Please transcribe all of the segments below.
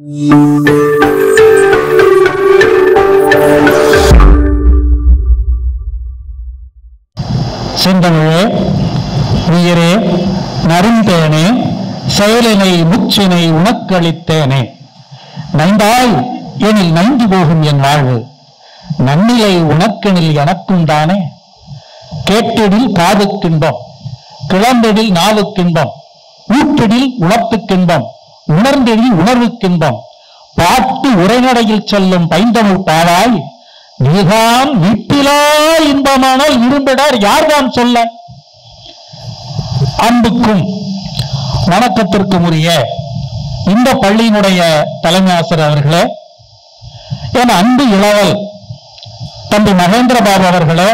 செந்தமிழே உயிரே நருந்தேனே செயலினை முச்சினை உனக்களித்தேனே நைந்தாய் எனில் நைந்து போகும் என் வாழ்வு நன்னிலை உனக்கெனில் எனக்கும் தானே கேட்டிடில் காதுக்கின்பம் கிளம்பெடில் நாவுக்கின்பம் ஊற்றிடில் உணர்த்துக்கின்பம் உணர்ந்தெழில் உணர்வுக்கின்பம் பாட்டு உரைநடையில் செல்லும் பைந்தமிழ் பாவாய் நீதான் வீட்டிலா இன்பமானால் விரும்பிடார் யார்தான் சொல்ல அன்புக்கும் வணக்கத்திற்கும் உரிய இந்த பள்ளியினுடைய தலைமை ஆசிரியர் அவர்களே என் அன்பு இளவல் தம்பி மகேந்திர பாபு அவர்களே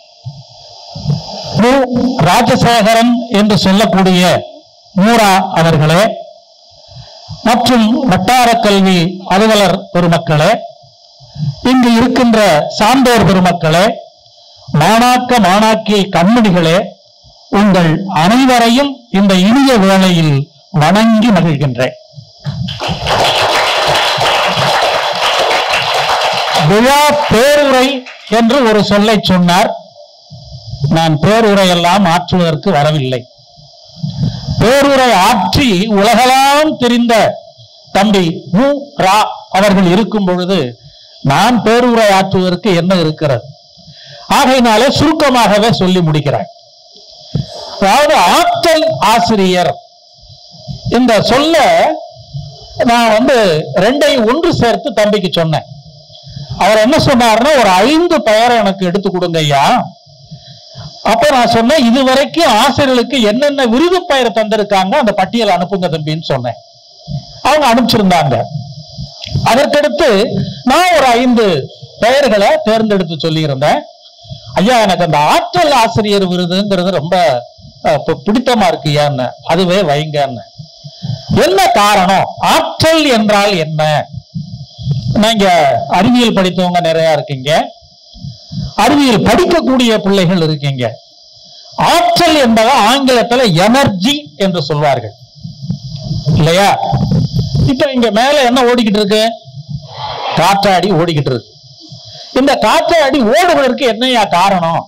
மு ராஜசேகரன் என்று சொல்லக்கூடிய மூரா அவர்களே மற்றும் வட்டார கல்வி அலுவலர் பெருமக்களே இங்கு இருக்கின்ற சான்றோர் பெருமக்களே மாணாக்க மாணாக்கிய கண்மணிகளே உங்கள் அனைவரையும் இந்த இனிய வேளையில் வணங்கி மகிழ்கின்றேன் விழா பேருரை என்று ஒரு சொல்லை சொன்னார் நான் பேருரை எல்லாம் ஆற்றுவதற்கு வரவில்லை பேருரை ஆற்றி உலகெல்லாம் தெரிந்த தம்பி மு ரா அவர்கள் இருக்கும் பொழுது நான் பேருரை ஆற்றுவதற்கு என்ன இருக்கிறது ஆகையினாலே சுருக்கமாகவே சொல்லி முடிக்கிறேன் அதாவது ஆற்றல் ஆசிரியர் இந்த சொல்ல நான் வந்து ரெண்டையும் ஒன்று சேர்த்து தம்பிக்கு சொன்னேன் அவர் என்ன சொன்னாருன்னா ஒரு ஐந்து பெயரை எனக்கு எடுத்து கொடுங்க ஐயா அப்ப நான் சொன்னேன் இதுவரைக்கும் ஆசிரியர்களுக்கு என்னென்ன விருது பெயர் தந்திருக்காங்க அந்த பட்டியல் அனுப்புங்க தம்பின்னு சொன்னேன் அவங்க அனுப்பிச்சிருந்தாங்க அதற்கடுத்து நான் ஒரு ஐந்து பெயர்களை தேர்ந்தெடுத்து சொல்லியிருந்தேன் ஐயா எனக்கு அந்த ஆற்றல் ஆசிரியர் விருதுங்கிறது ரொம்ப அஹ், பி- பிடித்தமா இருக்கு ஐயான்னு அதுவே வைங்கன்னு என்ன காரணம் ஆற்றல் என்றால் என்ன நீங்க அறிவியல் படித்தவங்க நிறைய இருக்கீங்க அறிவியல் படிக்கக்கூடிய பிள்ளைகள் இருக்கீங்க ஆற்றல் என்பதை ஆங்கிலத்துல எனர்ஜி என்று சொல்வார்கள் இல்லையா இப்ப இங்க மேல என்ன ஓடிக்கிட்டு இருக்கு காற்றாடி ஓடிக்கிட்டு இருக்கு இந்த காற்றாடி ஓடுவதற்கு என்னையா காரணம்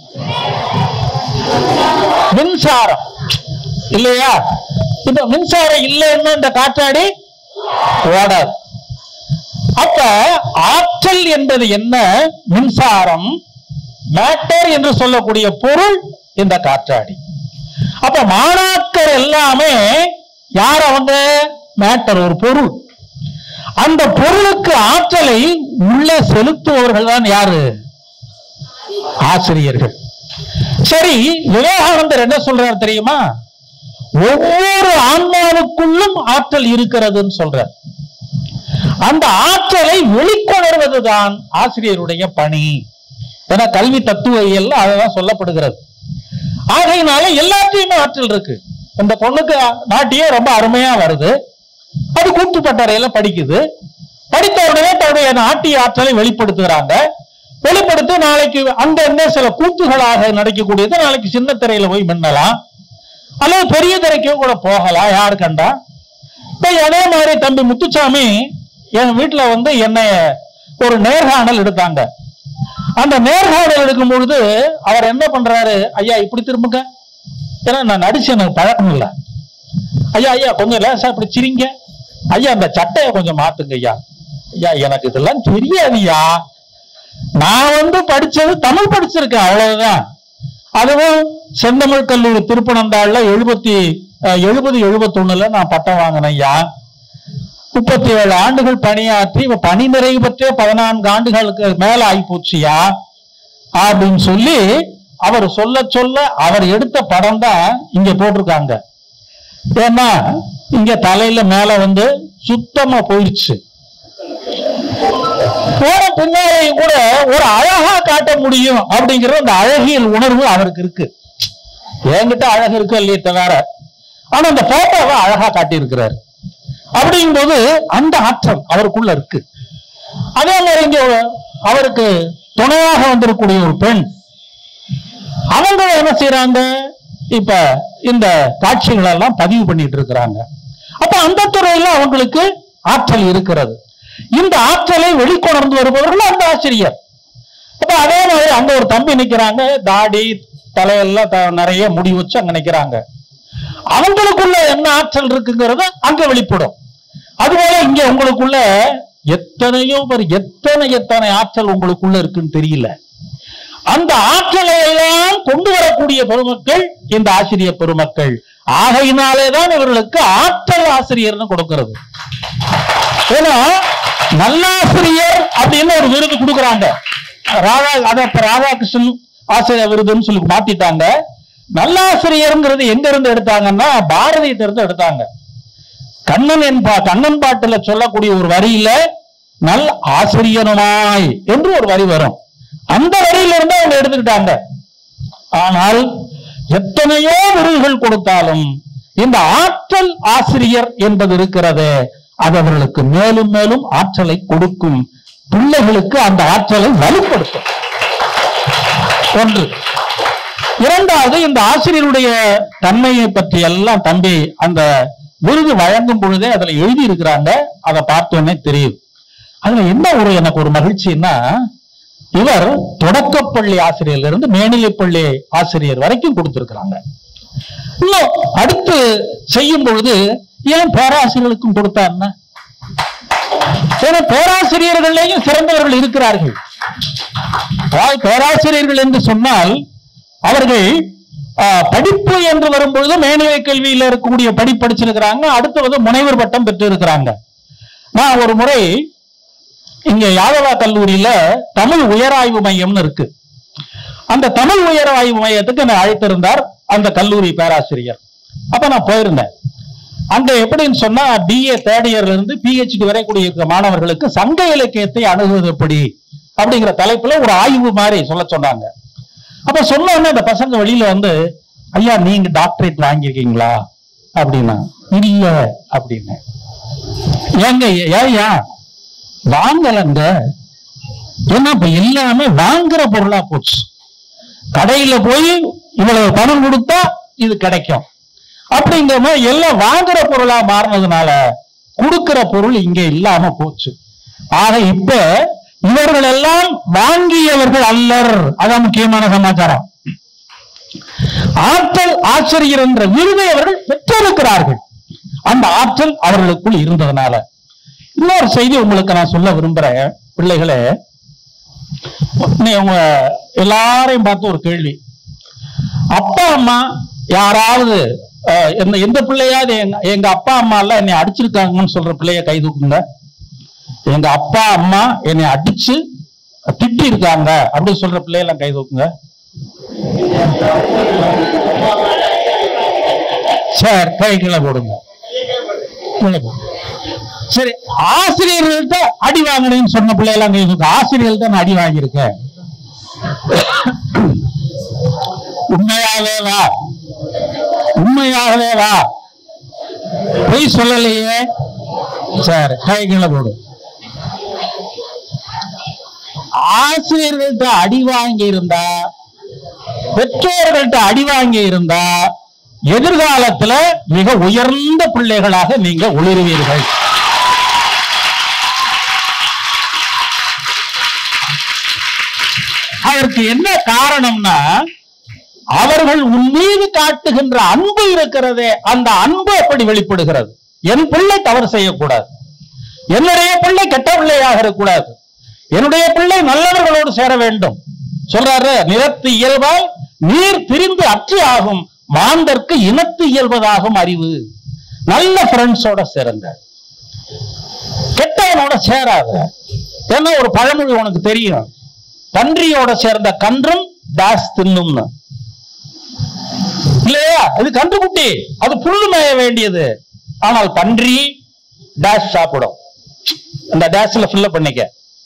மின்சாரம் இல்லையா இப்ப மின்சாரம் இல்லைன்னா இந்த காற்றாடி ஓடாது அப்ப ஆற்றல் என்பது என்ன மின்சாரம் மேட்டர் என்று சொல்லக்கூடிய பொருள் இந்த காற்றாடி அப்ப மாணாக்கர் எல்லாமே யார் அவங்க மேட்டர் ஒரு பொருள் அந்த பொருளுக்கு ஆற்றலை உள்ளே செலுத்துபவர்கள் தான் யாரு ஆசிரியர்கள் சரி விவேகானந்தர் என்ன சொல்றார் தெரியுமா ஒவ்வொரு ஆன்மாவுக்குள்ளும் ஆற்றல் இருக்கிறதுன்னு சொல்றார் அந்த ஆற்றலை வெளிக்கொணர்வதுதான் ஆசிரியருடைய பணி ஏன்னா கல்வி தத்துவியல் அதுதான் சொல்லப்படுகிறது ஆகையினால எல்லாத்தையுமே ஆற்றல் இருக்கு இந்த பொண்ணுக்கு நாட்டியம் ரொம்ப அருமையா வருது அது கூட்டுப்பட்டறையில படிக்குது படித்த உடனே தன்னுடைய நாட்டிய ஆற்றலை வெளிப்படுத்துகிறாங்க வெளிப்படுத்தி நாளைக்கு அங்க என்ன சில கூத்துகளாக நடக்கக்கூடியது நாளைக்கு சின்ன திரையில போய் மின்னலாம் அல்லது பெரிய திரைக்கும் கூட போகலாம் யாரு கண்டா இப்ப அதே மாதிரி தம்பி முத்துச்சாமி என் வீட்டுல வந்து என்னை ஒரு நேர்காணல் எடுத்தாங்க அந்த நேர்காணல் எடுக்கும் பொழுது அவர் என்ன பண்றாரு ஐயா இப்படி திரும்புங்க ஏன்னா நான் நடிச்சு எனக்கு பழக்கம் இல்லை ஐயா ஐயா கொஞ்சம் லேசா இப்படி சிரிங்க ஐயா அந்த சட்டையை கொஞ்சம் மாத்துங்க ஐயா ஐயா எனக்கு இதெல்லாம் தெரியாதுய்யா நான் வந்து படிச்சது தமிழ் படிச்சிருக்கேன் அவ்வளவுதான் அதுவும் செந்தமிழ் கல்லூரி திருப்பனந்தாள்ல எழுபத்தி எழுபது எழுபத்தொன்னுல நான் பட்டம் வாங்கினேன் ஐயா முப்பத்தி ஏழு ஆண்டுகள் பணியாற்றி இப்ப பணி நிறைவு பெற்றே பதினான்கு ஆண்டுகளுக்கு மேல ஆயிப்போச்சுயா அப்படின்னு சொல்லி அவர் சொல்ல சொல்ல அவர் எடுத்த படம் தான் இங்க போட்டிருக்காங்க ஏன்னா இங்க தலையில மேல வந்து சுத்தமா போயிடுச்சு போன பின்னாடி கூட ஒரு அழகா காட்ட முடியும் அப்படிங்கிற அந்த அழகியல் உணர்வு அவருக்கு இருக்கு என்கிட்ட அழகு இருக்கு இல்லையே தவிர ஆனா அந்த போட்டோவை அழகா காட்டி இருக்கிறாரு அப்படிங்கும்போது அந்த ஆற்றல் அவருக்குள்ள இருக்கு அதே மாதிரி இங்க அவருக்கு துணையாக வந்திருக்கக்கூடிய ஒரு பெண் அவங்க என்ன செய்யறாங்க இப்ப இந்த காட்சிகள் எல்லாம் பதிவு பண்ணிட்டு இருக்கிறாங்க அப்ப அந்த துறையில அவங்களுக்கு ஆற்றல் இருக்கிறது இந்த ஆற்றலை வெளிக்கொணர்ந்து வருபவர்கள் அந்த ஆசிரியர் அப்ப அதே மாதிரி அங்க ஒரு தம்பி நிக்கிறாங்க தாடி தலையெல்லாம் த- நிறைய முடி வச்சு அங்க நிக்கிறாங்க அவங்களுக்குள்ள என்ன ஆற்றல் இருக்குங்கிறது அங்க வெளிப்படும் அதுபோல இங்க உங்களுக்குள்ள எத்தனையோ பேர் எத்தனை எத்தனை ஆற்றல் உங்களுக்குள்ள இருக்குன்னு தெரியல அந்த ஆற்றலை எல்லாம் கொண்டு வரக்கூடிய பெருமக்கள் இந்த ஆசிரியர் பெருமக்கள் ஆகையினாலேதான் இவர்களுக்கு ஆற்றல் ஆசிரியர்னு கொடுக்கிறது ஏன்னா நல்லாசிரியர் அப்படின்னு ஒரு விருது கொடுக்குறாங்க ராதா அத இப்ப ராதாகிருஷ்ணன் ஆசிரியர் விருதுன்னு சொல்லி மாத்திட்டாங்க நல்லாசிரியர்ங்கிறது எங்க இருந்து எடுத்தாங்கன்னா பாரதியத்தை இருந்து எடுத்தாங்க கண்ணன் என்பா கண்ணன் பாட்டுல சொல்லக்கூடிய ஒரு வரியில நல் ஆசிரியனுமாய் என்று ஒரு வரி வரும் அந்த வரியில இருந்து அவங்க எடுத்துக்கிட்டாங்க ஆனால் எத்தனையோ விருதுகள் கொடுத்தாலும் இந்த ஆற்றல் ஆசிரியர் என்பது இருக்கிறது அது அவர்களுக்கு மேலும் மேலும் ஆற்றலை கொடுக்கும் பிள்ளைகளுக்கு அந்த ஆற்றலை வலுப்படுத்தும் ஒன்று இரண்டாவது இந்த ஆசிரியருடைய தன்மையை பற்றி எல்லாம் தம்பி அந்த விருது வழங்கும் பொழுதே அதுல எழுதி இருக்கிறாங்க அதை பார்த்தோன்னே தெரியுது அதுல என்ன ஒரு எனக்கு ஒரு மகிழ்ச்சின்னா இவர் தொடக்கப்பள்ளி ஆசிரியர்ல இருந்து மேல்நிலைப்பள்ளி ஆசிரியர் வரைக்கும் கொடுத்திருக்கிறாங்க இன்னும் அடுத்து செய்யும் பொழுது ஏன் பேராசிரியர்களுக்கும் கொடுத்தாருன்னா ஏன்னா பேராசிரியர்களையும் சிறந்தவர்கள் இருக்கிறார்கள் அதாவது பேராசிரியர்கள் என்று சொன்னால் அவர்கள் ஆ, படிப்பு என்று வரும்பொழுது மேல்நிலை கல்வியில இருக்கக்கூடிய படிப்பு படிச்சிருக்கிறாங்க அடுத்து வந்து முனைவர் பட்டம் பெற்று இருக்கிறாங்க நான் ஒரு முறை இங்க யாதவா கல்லூரியில தமிழ் உயராய்வு மையம்னு இருக்கு அந்த தமிழ் உயராய்வு மையத்துக்கு என்னை அழைத்திருந்தார் அந்த கல்லூரி பேராசிரியர் அப்ப நான் போயிருந்தேன் அங்க எப்படின்னு சொன்னா பிஏ தேர்ட் இயர்ல இருந்து பிஹெச்டி வரைக்கூடிய மாணவர்களுக்கு சங்க இலக்கியத்தை அணுகுவது எப்படி அப்படிங்கிற தலைப்புல ஒரு ஆய்வு மாதிரி சொல்ல சொன்னாங்க அப்ப சொன்ன உடனே அந்த பசங்க வெளியில வந்து ஐயா நீங்க டாக்டரேட் வாங்கியிருக்கீங்களா அப்படின்னா இல்ல அப்படின்னு ஏங்க ஏயா வாங்கலங்க ஏன்னா இப்ப எல்லாமே வாங்குற பொருளா போச்சு கடையில போய் இவ்வளவு பணம் கொடுத்தா இது கிடைக்கும் அப்படிங்கிற மாதிரி எல்லாம் வாங்குற பொருளா மாறினதுனால கொடுக்கிற பொருள் இங்க இல்லாம போச்சு ஆக இப்ப இவர்கள் எல்லாம் வாங்கியவர்கள் அல்லர் அதான் முக்கியமான சமாச்சாரம் ஆற்றல் ஆசிரியர் என்ற விருதை அவர்கள் பெற்றிருக்கிறார்கள் அந்த ஆற்றல் அவர்களுக்குள் இருந்ததுனால இன்னொரு செய்தி உங்களுக்கு நான் சொல்ல விரும்புறேன் பிள்ளைகளே நீ உங்க எல்லாரையும் பார்த்து ஒரு கேள்வி அப்பா அம்மா யாராவது அஹ், என்ன எந்த பிள்ளையாவது எங்க எங்க அப்பா அம்மா எல்லாம் என்னை அடிச்சிருக்காங்கன்னு சொல்ற பிள்ளைய கை தூக்குங்க எங்க அப்பா அம்மா என்னை அடிச்சு திட்டி இருக்காங்க அப்படின்னு சொல்ற பிள்ளையெல்லாம் கை தூக்குங்க சரி கை கீழே போடுங்க கீழே போடுங்க. சரி ஆசிரியர்கள்ட்ட அடி வாங்கினேன்னு சொன்ன பிள்ளையெல்லாம் கை தூக்கு ஆசிரியர்கள்ட்ட நான் அடி வாங்கியிருக்கேன் உண்மையாகவே வா உண்மையாகவே வா பொய் சொல்லலையே சரி கை கீழே போடு ஆசிரியர்கள்ட்ட அடி வாங்கி இருந்தா பெற்றோர்கள்ட்ட அடி வாங்கி இருந்தா எதிர்காலத்துல மிக உயர்ந்த பிள்ளைகளாக நீங்க ஒளிருவீர்கள் அதற்கு என்ன காரணம்னா அவர்கள் உன் மீது காட்டுகின்ற அன்பு இருக்கிறதே அந்த அன்பு அப்படி வெளிப்படுகிறது என் பிள்ளை தவறு செய்யக்கூடாது என்னுடைய பிள்ளை கெட்ட பிள்ளையாக இருக்கக்கூடாது என்னுடைய பிள்ளை நல்லவர்களோடு சேர வேண்டும் சொல்றாரு நிறத்து இயல்பால் நீர் திரிந்து அற்றி ஆகும் மாந்தர்க்கு இனத்து இயல்பதாகும் அறிவு நல்ல ஃப்ரெண்ட்ஸோட சேருங்க கெட்டவனோட சேராத ஏன்னா ஒரு பழமொழி உனக்கு தெரியும் பன்றியோட சேர்ந்த கன்றும் டாஸ் தின்னும்னு இல்லையா இது கன்றுக்குட்டி அது புல்லு மேய வேண்டியது ஆனால் பன்றி டேஷ் சாப்பிடும் அந்த டேஷ்ல ஃபில்அப் பண்ணிக்க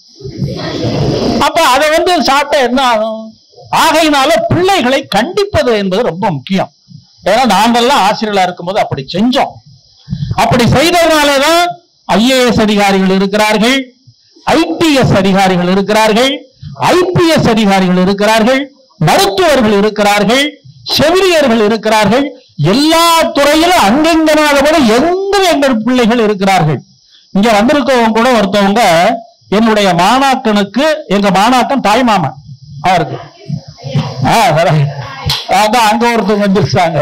அப்ப அதை வந்து சாப்பிட்டா என்ன ஆகும் ஆகையினால பிள்ளைகளை கண்டிப்பது என்பது ரொம்ப முக்கியம் ஏன்னா நாங்கெல்லாம் ஆசிரியர்களா இருக்கும்போது அப்படி செஞ்சோம் அப்படி செய்ததுனாலதான் ஐஏஎஸ் அதிகாரிகள் இருக்கிறார்கள் ஐபிஎஸ் அதிகாரிகள் இருக்கிறார்கள் ஐபிஎஸ் அதிகாரிகள் இருக்கிறார்கள் மருத்துவர்கள் இருக்கிறார்கள் செவிலியர்கள் இருக்கிறார்கள் எல்லா துறையிலும் அங்கெங்கனாதபடி எங்கும் எங்கள் பிள்ளைகள் இருக்கிறார்கள் இங்க வந்திருக்கவங்க கூட ஒருத்தவங்க என்னுடைய மாணாக்கனுக்கு எங்க மாணாக்கன் தாய் மாமன் அவருக்கு ஆ, அதான் அதான் அங்க ஒருத்தவங்க வந்துருச்சாங்க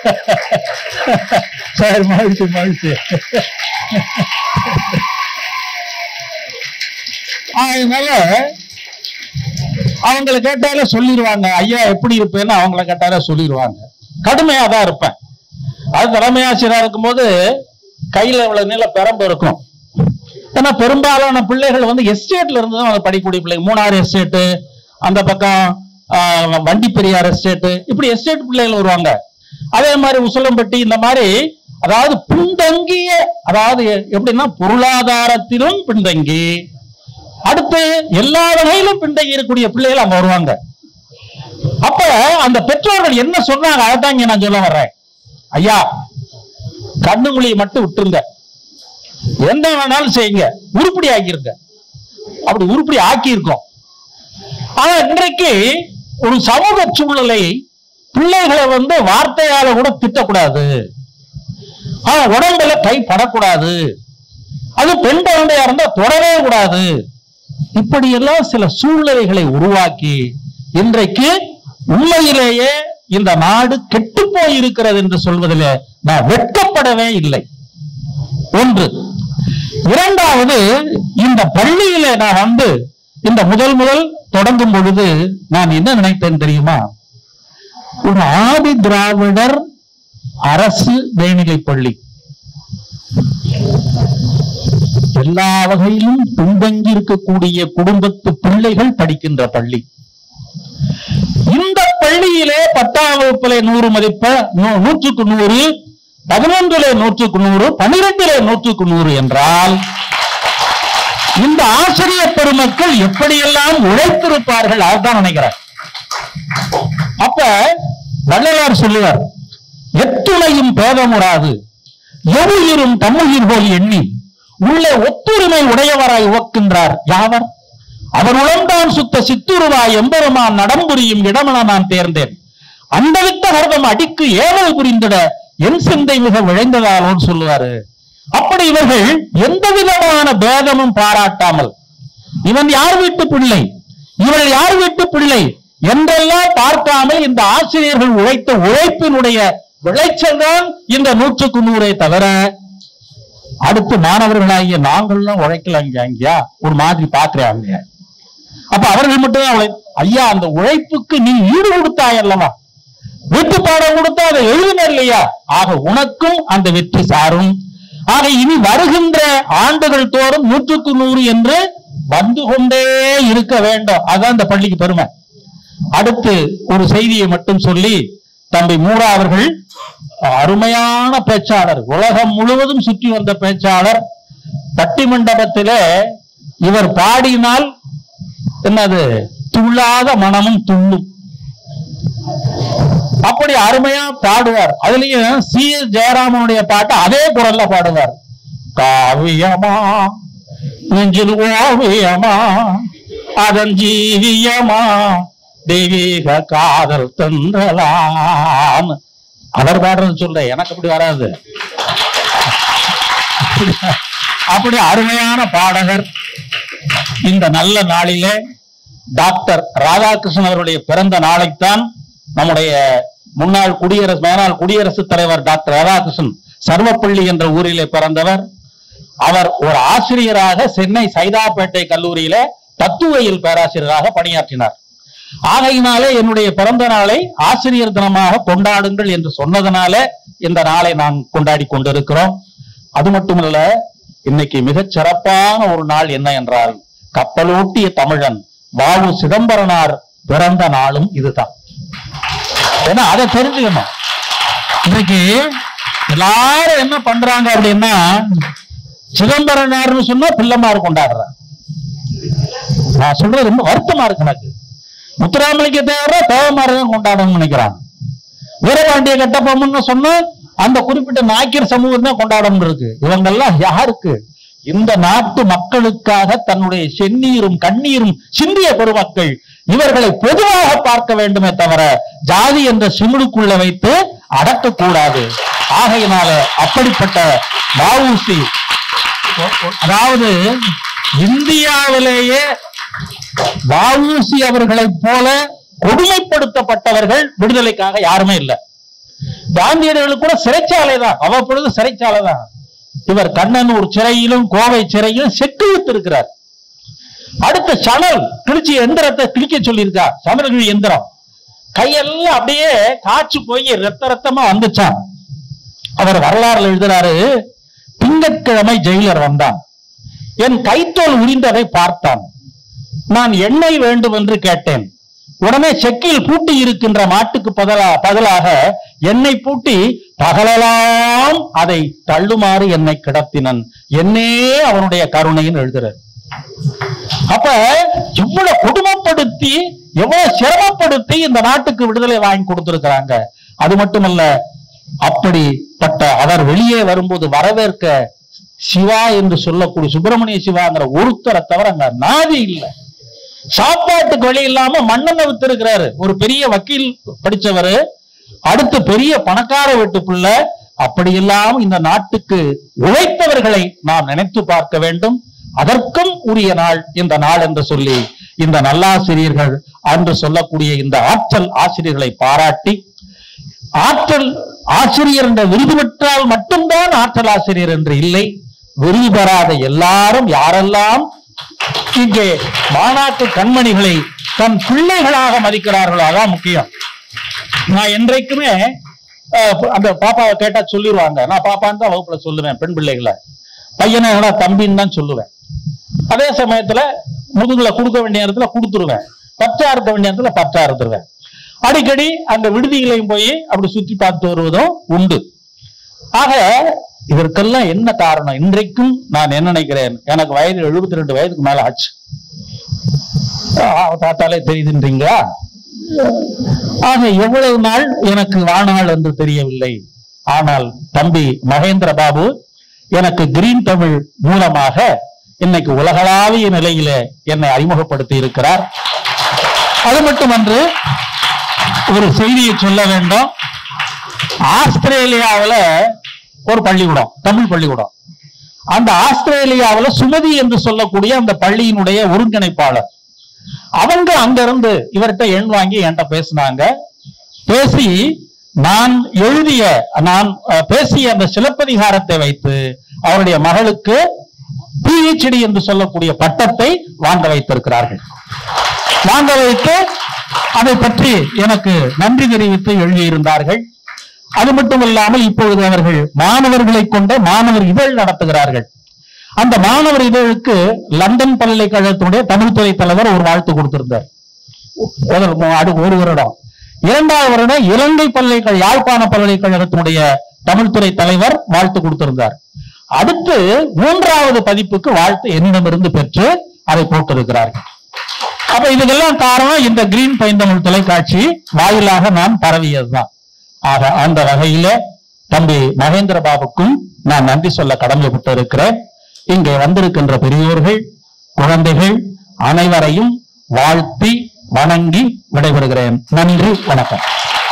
சரி மகிழ்ச்சி மகிழ்ச்சி அதனால அவங்கள கேட்டாலே சொல்லிடுவாங்க ஐயா எப்படி இருப்பேன்னு அவங்கள கேட்டாலே சொல்லிடுவாங்க கடுமையா தான் இருப்பேன் அது தலைமை ஆசிரியரா இருக்கும்போது கையில இவ்வளவு நீள பெரம்பு இருக்கும் ஏன்னா பெரும்பாலான பிள்ளைகள் வந்து எஸ்டேட்ல இருந்து தான் வந்து படிக்கக்கூடிய பிள்ளைங்க மூணாறு எஸ்டேட்டு அந்த பக்கம் ஆஹ், வண்டி பெரியார் எஸ்டேட்டு இப்படி எஸ்டேட் பிள்ளைகள் வருவாங்க அதே மாதிரி உசிலம்பட்டி இந்த மாதிரி அதாவது பின்தங்கிய அதாவது எப்படின்னா பொருளாதாரத்திலும் பின்தங்கி அடுத்து எல்லா வகையிலும் பின்தங்கி இருக்கக்கூடிய பிள்ளைகள் அங்க வருவாங்க அப்ப அந்த பெற்றோர்கள் என்ன சொன்னாங்க அதைத்தான் இங்க நான் சொல்ல வர்றேன் ஐயா கண்ணு மொழியை மட்டும் விட்டுருங்க என்ன வேணாலும் செய்யுங்க உருப்படி ஆக்கிருங்க அப்படி உருப்படி ஆக்கியிருக்கோம் ஆனா இன்றைக்கு ஒரு சமூக சூழ்நிலை பிள்ளைகளை வந்து வார்த்தையால கூட திட்டக்கூடாது ஆனா உடம்புல கை படக்கூடாது அது பெண் குழந்தையா இருந்தா தொடவே கூடாது இப்படியெல்லாம் சில சூழ்நிலைகளை உருவாக்கி இன்றைக்கு உண்மையிலேயே இந்த நாடு கெட்டு போயிருக்கிறது என்று சொல்வதிலே நான் வெட்கப்படவே இல்லை ஒன்று இரண்டாவது இந்த பள்ளியில நான் வந்து இந்த முதல் முதல் தொடங்கும் பொழுது நான் என்ன நினைத்தேன் தெரியுமா ஒரு ஆதி திராவிடர் அரசு மேல்நிலைப் பள்ளி எல்லா வகையிலும் பின்தங்கி இருக்கக்கூடிய குடும்பத்து பிள்ளைகள் படிக்கின்ற பள்ளி இந்த பள்ளியிலே பத்தாம் வகுப்பிலே நூறு மதிப்ப நூ- நூற்றுக்கு நூறு பதினொன்றிலே நூற்றுக்கு நூறு பனிரெண்டிலே நூற்றுக்கு நூறு என்றால் இந்த ஆசிரியர் பெருமக்கள் எப்படியெல்லாம் உழைத்திருப்பார்கள் அதுதான் நினைக்கிறேன் அப்ப வள்ளலார் சொல்லுவார் எத்துணையும் பேதமுறாது எவுயிரும் தம்முயிர் போல் எண்ணி உள்ளே ஒத்துரிமை உடையவராய் உவக்கின்றார் யாவர் அவர் உளம்தான் சுத்த சித்துருவாய் எம்பெருமான் நடம்புரியும் இடமென நான் தேர்ந்தேன் அண்டவித்த ஹர்தம் அடிக்கு ஏவல் புரிந்திட என் சிந்தை மிக விழைந்ததாலோன்னு சொல்லுவாரு அப்படி இவர்கள் எந்த விதமான பேதமும் பாராட்டாமல் இவன் யார் வீட்டு பிள்ளை இவள் யார் வீட்டு பிள்ளை என்றெல்லாம் பார்க்காமல் இந்த ஆசிரியர்கள் உழைத்த உழைப்பினுடைய விளைச்சல் தான் இந்த நூற்றுக்கு நூறை தவிர அடுத்து மாணவர்களாகிய நாங்கள்லாம் உழைக்கலாங்க ஐயா ஒரு மாதிரி பாக்குறாங்க அப்ப அவர்கள் மட்டும் தான் உழை- ஐயா அந்த உழைப்புக்கு நீ ஈடு கொடுத்தாய் அல்லவா வீட்டு பாடம் கொடுத்தா அதை எழுதின இல்லையா ஆக உனக்கும் அந்த வெற்றி சாரும் ஆக இனி வருகின்ற ஆண்டுகள் தோறும் நூற்றுக்கு நூறு என்று வந்து கொண்டே இருக்க வேண்டும் அதான் இந்த பள்ளிக்கு பெருமை அடுத்து ஒரு செய்தியை மட்டும் சொல்லி தம்பி மூரா அவர்கள் அருமையான பேச்சாளர் உலகம் முழுவதும் சுற்றி வந்த பேச்சாளர் பட்டிமண்டபத்திலே இவர் பாடினால் என்னது துள்ளாத மனமும் துள்ளும் அப்படி அருமையா பாடுவார் அதுலயும் சி எஸ் ஜெயராமனுடைய பாட்டு அதே குரல்ல பாடுவார் காவியமா நெஞ்சில் ஓவியமா அதன் ஜீவியமா தெய்வீக காதல் தன்றலாம் அவர் பாடுறது சொல்ல எனக்கு அப்படி வராது அப்படி அருமையான பாடகர் இந்த நல்ல நாளிலே டாக்டர் ராதாகிருஷ்ணன் அவருடைய பிறந்த நாளைத்தான் நம்முடைய முன்னாள் குடியரசு மேலாள் குடியரசுத் தலைவர் டாக்டர் ராதாகிருஷ்ணன் சர்வப்பள்ளி என்ற ஊரிலே பிறந்தவர் அவர் ஒரு ஆசிரியராக சென்னை சைதாப்பேட்டை கல்லூரியில தத்துவியல் பேராசிரியராக பணியாற்றினார் ஆகையினாலே என்னுடைய பிறந்த நாளை ஆசிரியர் தினமாக கொண்டாடுங்கள் என்று சொன்னதனால இந்த நாளை நாம் கொண்டாடி கொண்டிருக்கிறோம் அது மட்டுமல்ல இன்னைக்கு மிகச் சிறப்பான ஒரு நாள் என்ன என்றால் கப்பலோட்டிய தமிழன் வாவு சிதம்பரனார் பிறந்த நாளும் இதுதான் ஏன்னா அதை தெரிஞ்சுக்கணும் இன்னைக்கு எல்லாரும் என்ன பண்றாங்க அப்படின்னா சிதம்பரனார்னு சொன்னா பிள்ளைமார் கொண்டாடுறாங்க நான் சொல்றது ரொம்ப வருத்தமா இருக்கு எனக்கு முத்துராமலிங்க தேவர தேவமாரை தான் கொண்டாடணும்னு நினைக்கிறாங்க வீரபாண்டிய கட்டபொம்மன் சொன்னா அந்த குறிப்பிட்ட நாய்க்கர் சமூகம் தான் கொண்டாடணும் இருக்கு இவங்கெல்லாம் யாருக்கு இந்த நாட்டு மக்களுக்காக தன்னுடைய செந்நீரும் கண்ணீரும் சிந்திய பெருமக்கள் இவர்களை பொதுவாக பார்க்க வேண்டுமே தவிர ஜாதி என்ற சிமிழுக்குள்ள வைத்து அடக்கக்கூடாது ஆகையினால அப்படிப்பட்ட வஉசி அதாவது இந்தியாவிலேயே வஉசி அவர்களைப் போல கொடுமைப்படுத்தப்பட்டவர்கள் விடுதலைக்காக யாருமே இல்லை காந்தியடிகள் கூட சிறைச்சாலை தான் அவ்வப்பொழுது சிறைச்சாலை தான் இவர் கண்ணனூர் சிறையிலும் கோவை சிறையிலும் செட்டு வைத்திருக்கிறார் அடுத்த சணல் கிழிச்சி எந்திரத்தை கிழிக்க சொல்லியிருக்கா சணல்கிழி எந்திரம் கையெல்லாம் அப்படியே காய்ச்சி போய் ரத்த ரத்தமா வந்துச்சான் அவர் வரலாறுல எழுதுறாரு திங்கட்கிழமை ஜெயிலர் வந்தான் என் கைத்தோல் உரிந்ததை பார்த்தான் நான் எண்ணெய் வேண்டும் என்று கேட்டேன் உடனே செக்கில் பூட்டி இருக்கின்ற மாட்டுக்கு பதிலா பதிலாக எண்ணெய் பூட்டி பகலெல்லாம் அதை தள்ளுமாறு என்னை கிடத்தினன் என்னே அவனுடைய கருணைன்னு எழுதுறார் அப்ப எவ்வளவு கொடுமைப்படுத்தி எவ்வளவு சிரமப்படுத்தி இந்த நாட்டுக்கு விடுதலை வாங்கி கொடுத்திருக்கிறாங்க அது மட்டுமல்ல அப்படிப்பட்ட அவர் வெளியே வரும்போது வரவேற்க சிவா என்று சொல்லக்கூடிய சுப்பிரமணிய சிவாங்கிற ஒருத்தரை தவிர அங்க நாதி இல்லை சாப்பாட்டுக்கு வழி இல்லாம மண்ணெண்ணெய் வித்திருக்கிறாரு ஒரு பெரிய வக்கீல் படிச்சவரு அடுத்து பெரிய பணக்கார வீட்டு பிள்ளை அப்படி இல்லாம இந்த நாட்டுக்கு உழைத்தவர்களை நாம் நினைத்து பார்க்க வேண்டும் அதற்கும் உரிய நாள் இந்த நாள் என்று சொல்லி இந்த நல்லாசிரியர்கள் அன்று சொல்லக்கூடிய இந்த ஆற்றல் ஆசிரியர்களை பாராட்டி ஆற்றல் ஆசிரியர் என்ற விருது பெற்றால் மட்டும்தான் ஆற்றல் ஆசிரியர் என்று இல்லை விருது பெறாத எல்லாரும் யாரெல்லாம் இங்கே மாநாட்டு கண்மணிகளை தன் பிள்ளைகளாக மதிக்கிறார்களோ அதான் முக்கியம் நான் என்றைக்குமே அஹ், அந்த பாப்பாவை கேட்டா சொல்லிடுவாங்க நான் பாப்பான்னு தான் வகுப்புல சொல்லுவேன் பெண் பிள்ளைகளை பையனை என்னடா தம்பின்னு தான் சொல்லுவேன் அதே சமயத்துல முதுகுல கொடுக்க வேண்டிய இடத்துல கொடுத்துருவேன் பச்சா இருக்க வேண்டிய இடத்துல பச்சா இருந்துருவேன் அடிக்கடி அந்த விடுதிகளையும் போய் அப்படி சுத்தி பார்த்து வருவதும் உண்டு ஆக இதற்கெல்லாம் என்ன காரணம் இன்றைக்கும் நான் என்ன நினைக்கிறேன் எனக்கு வயது 72 ரெண்டு வயதுக்கு மேல ஆச்சு ஆ, பார்த்தாலே தெரியுதுன்றீங்களா ஆக எவ்வளவு நாள் எனக்கு வாழ்நாள் என்று தெரியவில்லை ஆனால் தம்பி மகேந்திர பாபு எனக்கு கிரீன் தமிழ் மூலமாக இன்னைக்கு உலகளாவிய நிலையில என்னை அறிமுகப்படுத்தி இருக்கிறார் அது மட்டுமன்று ஒரு செய்தியை சொல்ல வேண்டும் ஆஸ்திரேலியாவுல ஒரு பள்ளிக்கூடம் தமிழ் பள்ளிக்கூடம் அந்த ஆஸ்திரேலியாவுல சுமதி என்று சொல்லக்கூடிய அந்த பள்ளியினுடைய ஒருங்கிணைப்பாளர் அவங்க அங்க இருந்து இவர்கிட்ட எண் வாங்கி என்கிட்ட பேசினாங்க பேசி நான் எழுதிய நான் அஹ், பேசிய அந்த சிலப்பதிகாரத்தை வைத்து அவருடைய மகளுக்கு பிஹெச்டி என்று சொல்லக்கூடிய பட்டத்தை வாங்க வைத்திருக்கிறார்கள் வாங்க வைத்து அதை பற்றி எனக்கு நன்றி தெரிவித்து எழுதியிருந்தார்கள் அது மட்டும் இல்லாமல் இப்பொழுது அவர்கள் மாணவர்களை கொண்ட மாணவர் இதழ் நடத்துகிறார்கள் அந்த மாணவர் இதழுக்கு லண்டன் பல்கலைக்கழகத்தினுடைய தமிழ்துறை தலைவர் ஒரு வாழ்த்து கொடுத்திருந்தார் ஒரு- அது ஒரு வருடம் இரண்டாவது வருடம் இலங்கை பல்கலைக்கழக யாழ்ப்பாண பல்கலைக்கழகத்தினுடைய தமிழ்துறை தலைவர் வாழ்த்து கொடுத்திருந்தார் அடுத்து மூன்றாவது பதிப்புக்கு வாழ்த்து என்னிடமிருந்து பெற்று அதை போட்டிருக்கிறார்கள் அப்ப இதுக்கெல்லாம் காரணம் இந்த கிரீன் பைந்தமிழ் தொலைக்காட்சி வாயிலாக நான் பரவியதுதான் ஆக அந்த வகையில தம்பி மகேந்திர பாபுக்கும் நான் நன்றி சொல்ல கடமைப்பட்டு இருக்கிறேன் இங்கே வந்திருக்கின்ற பெரியோர்கள் குழந்தைகள் அனைவரையும் வாழ்த்தி வணங்கி விடைபெறுகிறேன் நன்றி வணக்கம்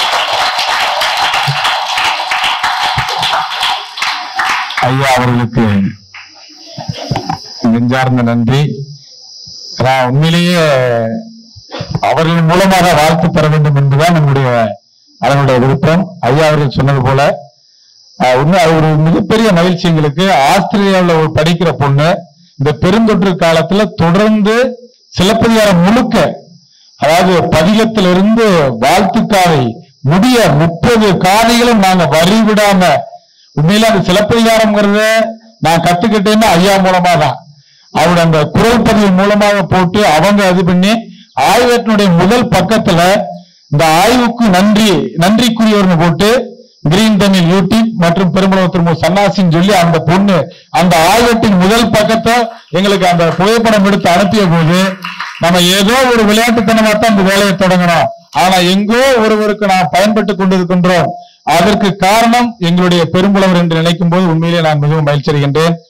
ஐயா அவர்களுக்கு நெஞ்சார்ந்த நன்றி நான் உண்மையிலேயே அவர்கள் மூலமாக வாழ்த்து பெற வேண்டும் என்பதுதான் நம்முடைய அதனுடைய விருப்பம் ஐயா அவர்கள் சொன்னது போல ஆஹ், உண்மை அது ஒரு மிகப்பெரிய மகிழ்ச்சி எங்களுக்கு ஆஸ்திரேலியாவில் ஒரு படிக்கிற பொண்ணு இந்த பெருந்தொற்று காலத்துல தொடர்ந்து சிலப்பதிகாரம் முழுக்க அதாவது பதிகத்திலிருந்து வாழ்த்துக்காவை முடிய முப்பது காதைகளும் நாங்க வரி விடாம உண்மையில அந்த சிலப்பதிகாரம்ங்கிறத நான் கத்துக்கிட்டேன்னா ஐயா மூலமா தான் அவரோட அந்த குரல் பதிவு மூலமாக போட்டு அவங்க இது பண்ணி ஆய்வத்தினுடைய முதல் பக்கத்துல இந்த ஆய்வுக்கு நன்றி நன்றிக்குரியவர்னு போட்டு கிரீன் தமிழ் யூடியூப் மற்றும் பெரும்பலம் திரும்ப சன்னாசின்னு சொல்லி அந்த பொண்ணு அந்த ஆய்வத்தின் முதல் பக்கத்தை எங்களுக்கு அந்த புகைப்படம் எடுத்து அனுப்பிய போது நம்ம ஏதோ ஒரு விளையாட்டுத்தனமா தான் இந்த வேலையை தொடங்கணும் ஆனா எங்கோ ஒருவருக்கு நாம் பயன்பட்டு கொண்டிருக்கின்றோம் அதற்கு காரணம் எங்களுடைய பெரும்புலவர் என்று நினைக்கும் போது உண்மையிலே நான் மிகவும் மகிழ்ச்சி அடைகின்றேன்